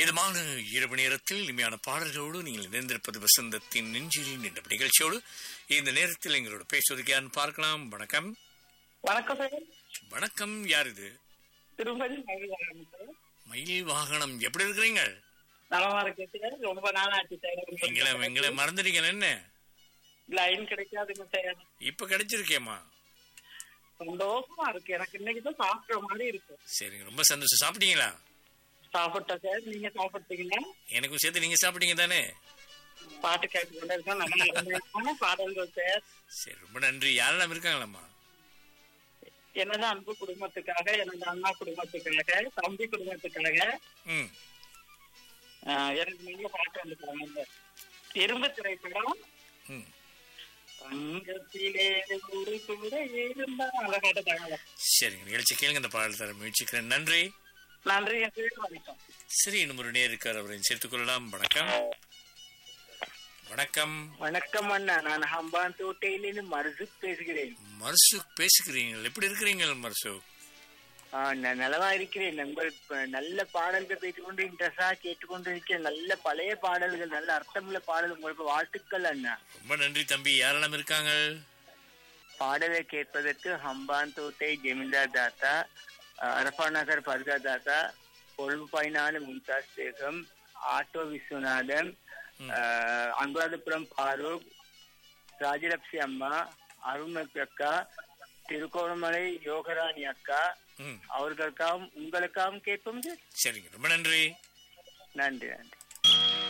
இதமான இரவு நேரத்தில் இனிமையான பாடல்களோடு நீங்கள் இணைந்திருப்பது வசந்தத்தின் நெஞ்சில் என்ற நிகழ்ச்சியோடு இந்த நேரத்தில் எங்களோட பேசுவதற்கு யாருன்னு பார்க்கலாம் வணக்கம் வணக்கம் சார் வணக்கம் யார் இது திருப்பதி மகிழ்வாங்க சார் மயில் வாகனம் எப்படி இருக்கிறீங்க நலமா இருக்கேன் சார் ரொம்ப நாள் ஆச்சு எங்களை சார் எங்களை மறந்துட்டீங்க என்ன லைன் கிடைக்காதுங்க சார் இப்ப கிடைச்சிருக்கேம்மா சந்தோஷமா இருக்கு எனக்கு இன்னைக்கு தான் சாப்பிடுற மாதிரி இருக்கு சரிங்க ரொம்ப சந்தோஷம் சாப்பிட்டீங்களா சாப்பிட்டேன் சார் நீங்க சாப்பிட்டீங்க எனக்கும் சேர்த்து நீங்க சாப்பிட்டீங்க தானே பாட்டு கேட்டு கொண்டு இருக்கோம் நல்ல அருமையான பாடல்கள் சார் சரி ரொம்ப நன்றி யாரெல்லாம் இருக்காங்களாம்மா எனது அன்பு குடும்பத்துக்காக எனது அண்ணா குடும்பத்துக்காக தம்பி குடும்பத்துக்காக ம் ஆஹ், எனக்கு நல்ல பாட்டு வந்துருக்காங்க இரும்பு திரைப்படம் ம் தங்கத்திலே ஒரு கூட இருந்தா அந்த பாட்டு தாங்க சரிங்க நிகழ்ச்சி கேளுங்க இந்த பாடல் தர முயற்சிக்கிறேன் நன்றி நன்றி என் பேர் வணக்கம் சரி இன்னும் ஒரு நேர் இருக்கார் அவரை சேர்த்துக் கொள்ளலாம் வணக்கம் வணக்கம் வணக்கம் அண்ணா நான் ஹம்பான் தோட்டையிலிருந்து மருசுக் பேசுகிறேன் மர்சுக் பேசுகிறீங்கள் எப்படி இருக்கிறீங்க மர்சுக் ஆ, நான் நலமா இருக்கிறேன் உங்கள் ப- நல்ல பாடல்கள் பேசிக்கொண்டு இன்ட்ரெஸ்டா கேட்டுக்கொண்டு இருக்கிறேன் நல்ல பழைய பாடல்கள் நல்ல அர்த்தமுள்ள பாடல் உங்களுக்கு வாழ்த்துக்கள் அண்ணா ரொம்ப நன்றி தம்பி யாரெல்லாம் இருக்காங்க பாடலை கேட்பதற்கு ஹம்பான் தோட்டை ஜெமீன்தார் தாத்தா ஆ, அரபா நகர் பர்கா தாத்தா கொழும்பு பதினாலு மும்தாஸ் பேகம் ஆட்டோ விஸ்வநாதன் ஆ, அனுராதபுரம் ஃபாரூக் ராஜலட்சுமி அம்மா அருண் அக்கா திருக்கோணமலை யோகராணி அக்கா ம் அவர்களுக்காகவும் உங்களுக்காகவும் கேட்போம் சார் சரிங்க ரொம்ப நன்றி நன்றி நன்றி